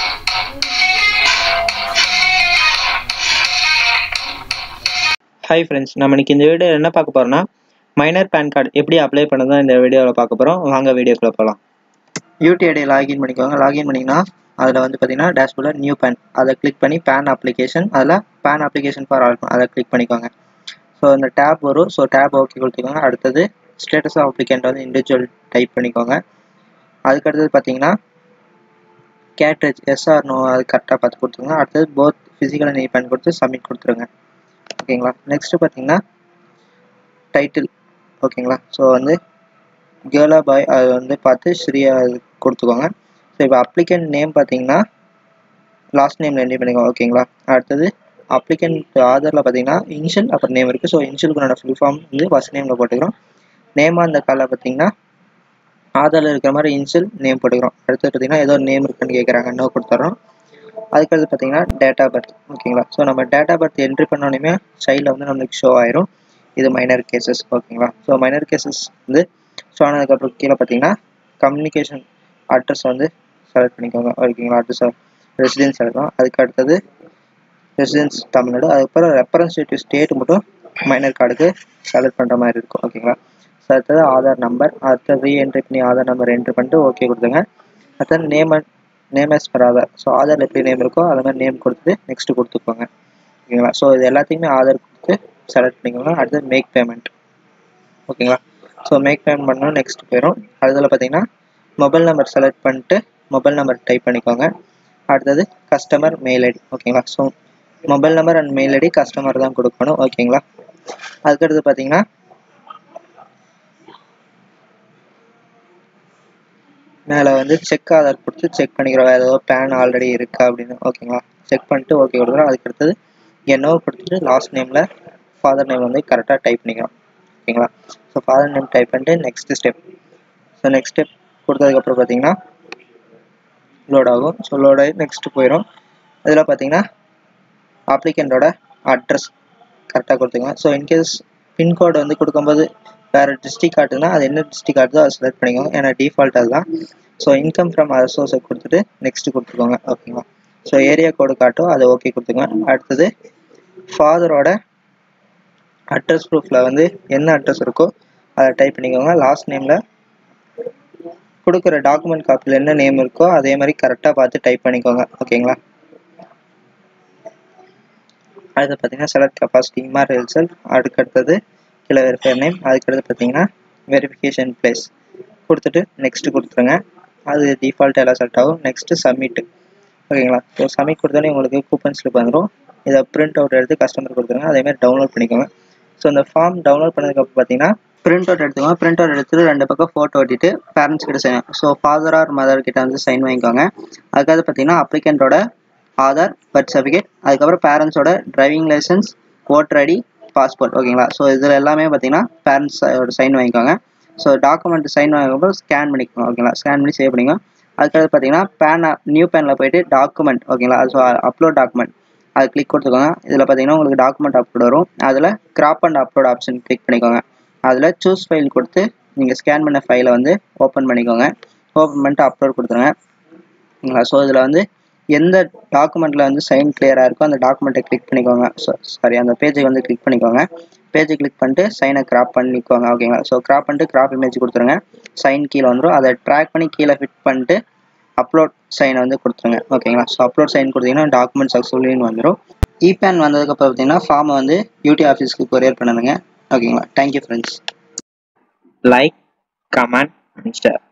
hi friends நம்ம இன்னைக்கு இந்த வீடியோ என்ன பார்க்க போறோம்னா மைனர் பேன் கார்டு எப்படி அப்ளை பண்ணதான் இந்த வீடியோவில் பார்க்க போகிறோம் வாங்க வீடியோக்குள்ள போகலாம் யூடிஐடி லாகின் பண்ணிக்கோங்க லாகின் பண்ணிங்கன்னா அதில் வந்து பார்த்தீங்கன்னா டேஷ்போர்டில் நியூ பேன் அதை கிளிக் பண்ணி பேன் அப்ளிகேஷன் அதில் பேன் அப்ளிகேஷன் ஃபார் ஆல் அதை கிளிக் பண்ணிக்கோங்க ஸோ இந்த டேப் வரும் ஸோ டேப் ஓகே கொடுத்துக்கோங்க அடுத்தது ஸ்டேட்டஸ் ஆஃப் அப்ளிகேண்ட் வந்து இண்டிவிஜுவல் டைப் பண்ணிக்கோங்க அதுக்கடுத்தது பார்த்தீங்கன்னா கேட்ரேஜ் எஸ்ஆர் நோ அது கரெக்டாக பார்த்து கொடுத்துருங்க அடுத்தது போத் ஃபிசிக்கல் நீ பேன் கொடுத்து சப்மிட் கொடுத்துருங்க ஓகேங்களா நெக்ஸ்ட் பார்த்தீங்கன்னா டைட்டில் ஓகேங்களா ஸோ வந்து கேர்ளா பாய் அது வந்து பார்த்து ஸ்ரீயா அது கொடுத்துக்கோங்க ஸோ இப்போ அப்ளிகண்ட் நேம் பார்த்தீங்கன்னா லாஸ்ட் நேமில் என்ட்ரி பண்ணிக்கோங்க ஓகேங்களா அடுத்தது அப்ளிகண்ட் ஆதாரில் பார்த்தீங்கன்னா இனிஷியல் அப்புறம் நேம் இருக்குது ஸோ இனிஷியலுக்கு ஃபுல் ஃபார்ம் வந்து ஃபஸ்ட் நேமில் போட்டுக்கிறோம் நேமாக அந்த காலில் பார்த்தீங்கன்னா ஆதாரில் இருக்கிற மாதிரி இனிஷியல் நேம் போட்டுக்கிறோம் அடுத்தது பார்த்தீங்கன்னா ஏதோ நேம் இருக்குன்னு கேட்குறாங்க நோ கொடுத்துட்றோம் அதுக்கடுத்து பார்த்தீங்கன்னா டேட் ஆஃப் பர்த் ஓகேங்களா ஸோ நம்ம டேட் ஆஃப் பர்த் என்ட்ரி பண்ணோடனே சைடில் வந்து நம்மளுக்கு ஷோ ஆயிரும் இது மைனர் கேசஸ் ஓகேங்களா ஸோ மைனர் கேசஸ் வந்து ஷோ ஆனதுக்கப்புறம் கீழே பார்த்தீங்கன்னா கம்யூனிகேஷன் அட்ரஸ் வந்து செலக்ட் பண்ணிக்கோங்க ஓகேங்களா அட்ரஸ் ரெசிடென்ஸ் எடுக்கலாம் அதுக்கு அடுத்தது ரெசிடென்ஸ் தமிழ்நாடு அதுக்கப்புறம் ரெப்ரன்சேட்டிவ் ஸ்டேட் மட்டும் மைனர் கார்டுக்கு செலக்ட் பண்ணுற மாதிரி இருக்கும் ஓகேங்களா ஸோ அடுத்தது ஆதார் நம்பர் அடுத்தது ரீஎன்ட்ரி பண்ணி ஆதார் நம்பர் என்ட்ரி பண்ணிட்டு ஓகே கொடுத்துங்க அடுத்தது name and name as per Aadhaar so Aadhaar எப்படி நேம் இருக்கோ அது மாதிரி நேம் கொடுத்துட்டு நெக்ஸ்ட் கொடுத்துக்கோங்க ஓகேங்களா ஸோ இது எல்லாத்தையுமே ஆதார் கொடுத்து செலக்ட் பண்ணிக்கோங்க அடுத்தது மேக் பேமெண்ட் ஓகேங்களா ஸோ மேக் பேமெண்ட் பண்ணால் நெக்ஸ்ட் போயிடும் அதில் பார்த்தீங்கன்னா மொபைல் நம்பர் செலக்ட் பண்ணிட்டு மொபைல் நம்பர் டைப் பண்ணிக்கோங்க அடுத்தது கஸ்டமர் மெயில் ஐடி ஓகேங்களா so mobile number and mail ID customer தான் கொடுக்கணும் ஓகேங்களா அதுக்கடுத்து பார்த்தீங்கன்னா மேலே வந்து செக் ஆதார் கொடுத்து செக் பண்ணிக்கிறோம் வேறு ஏதோ பேன் ஆல்ரெடி இருக்கா அப்படின்னு ஓகேங்களா செக் பண்ணிட்டு ஓகே கொடுக்குறோம் அதுக்கு அடுத்தது என்னவோ கொடுத்துட்டு லாஸ்ட் நேமில் ஃபாதர் நேம் வந்து கரெக்டாக டைப் பண்ணிக்கிறோம் ஓகேங்களா ஸோ ஃபாதர் நேம் டைப் பண்ணிட்டு next step so next step கொடுத்ததுக்கப்புறம் பார்த்தீங்கன்னா லோட் ஆகும் ஸோ லோட் ஆகி நெக்ஸ்ட் போயிடும் இதில் பார்த்தீங்கன்னா அப்ளிகண்ட்டோட அட்ரஸ் கரெக்டாக கொடுத்துங்க ஸோ இன்கேஸ் பின்கோடு வந்து கொடுக்கும்போது வேறு டிஸ்ட்ரிக் காட்டுனா அது என்ன டிஸ்ட்ரிக் காட்டுதோ அதை செலக்ட் பண்ணிக்கோங்க ஏன்னா டிஃபால்ட் அதுதான் ஸோ இன்கம் ஃப்ரம் அதர் சோர்ஸை கொடுத்துட்டு நெக்ஸ்ட் கொடுத்துக்கோங்க ஓகேங்களா ஸோ ஏரியா கோடு காட்டும் அதை ஓகே கொடுத்துக்கோங்க அடுத்தது ஃபாதரோட அட்ரஸ் ப்ரூஃபில் வந்து என்ன அட்ரஸ் இருக்கோ அதை டைப் பண்ணிக்கோங்க லாஸ்ட் நேமில் கொடுக்குற டாக்குமெண்ட் காப்பியில் என்ன நேம் இருக்கோ அதே மாதிரி கரெக்டாக பார்த்து டைப் பண்ணிக்கோங்க ஓகேங்களா அடுத்து பார்த்தீங்கன்னா செலக்ட் கெப்பாசிட்டி இமார் ரிசல் அதுக்கடுத்தது கீழே வெரிஃபையர் நேம் அதுக்கடுத்து பார்த்தீங்கன்னா வெரிஃபிகேஷன் பிளேஸ் கொடுத்துட்டு நெக்ஸ்ட் கொடுத்துருங்க அது டிஃபால்ட் எல்லாம் செலக்ட் ஆகும் நெக்ஸ்ட்டு சப்மிட் ஓகேங்களா ஸோ சப்மிட் கொடுத்தோன்னே உங்களுக்கு கூப்பன் ஸ்லிப் வந்துடும் இதை பிரிண்ட் அவுட் எடுத்து கஸ்டமர் கொடுத்துருங்க அதேமாதிரி டவுன்லோட் பண்ணிக்கோங்க ஸோ இந்த ஃபார்ம் டவுன்லோட் பண்ணதுக்கப்புறம் பார்த்தீங்கன்னா பிரிண்ட் அவுட் எடுத்துக்கோங்க பிரிண்ட் அவுட் எடுத்துட்டு ரெண்டு பக்கம் ஃபோட்டோ ஒட்டிட்டு பேரண்ட்ஸ் கிட்ட sign so father or mother கிட்ட வந்து சைன் வாங்கிக்கோங்க அதுக்காக பார்த்தீங்கன்னா அப்ளிகண்ட்டோட ஆதார் பர்த் சர்டிஃபிகேட் அதுக்கப்புறம் பேரண்ட்ஸோட driving licence voter ID passport ஓகேங்களா ஸோ இதில் எல்லாமே பார்த்தீங்கன்னா பேரண்ட்ஸோட சைன் வாங்கிக்கோங்க ஸோ டாக்குமெண்ட் சைன் வாங்கும்போது ஸ்கேன் பண்ணிக்கோங்க ஓகேங்களா ஸ்கேன் பண்ணி சேவ் பண்ணிக்கோங்க அதுக்கடுத்து பார்த்தீங்கன்னா பேன் நியூ பேனில் போயிட்டு டாக்குமெண்ட் ஓகேங்களா ஸோ அப்லோட் டாக்குமெண்ட் அது கிளிக் கொடுத்துக்கோங்க இதில் பார்த்தீங்கன்னா உங்களுக்கு டாக்குமெண்ட் அப்லோட் வரும் அதில் crop and upload option click பண்ணிக்கோங்க அதில் சூஸ் ஃபைல் கொடுத்து நீங்கள் ஸ்கேன் பண்ண ஃபைலை வந்து ஓப்பன் பண்ணிக்கோங்க ஓப்பன் பண்ணிட்டு அப்லோட் கொடுத்துருங்க ஓகேங்களா ஸோ இதில் வந்து எந்த டாக்குமெண்ட்டில் வந்து சைன் கிளியராக இருக்கோ அந்த டாக்குமெண்ட்டை கிளிக் பண்ணிக்கோங்க ஸோ சாரி அந்த பேஜை வந்து கிளிக் பண்ணிக்கோங்க பேஜை கிளிக் பண்ணிட்டு சைனை கிராப் பண்ணிக்கோங்க ஓகேங்களா ஸோ கிராப் பண்ணிட்டு கிராப் இமேஜ் கொடுத்துருங்க சைன் கீழே வந்துடும் அதை ட்ராக் பண்ணி கீழே ஃபிட் பண்ணிட்டு அப்லோட் சைனை வந்து கொடுத்துருங்க ஓகேங்களா ஸோ அப்லோட் சைன் கொடுத்தீங்கன்னா டாக்குமெண்ட் சக்ஸஸ்ஃபுல்லின்னு வந்துடும் இபேன் வந்ததுக்கப்புறம் பார்த்தீங்கன்னா ஃபார்மை வந்து யூடி ஆஃபீஸ்க்கு கொரியர் பண்ணுங்க ஓகேங்களா thank you friends like comment and share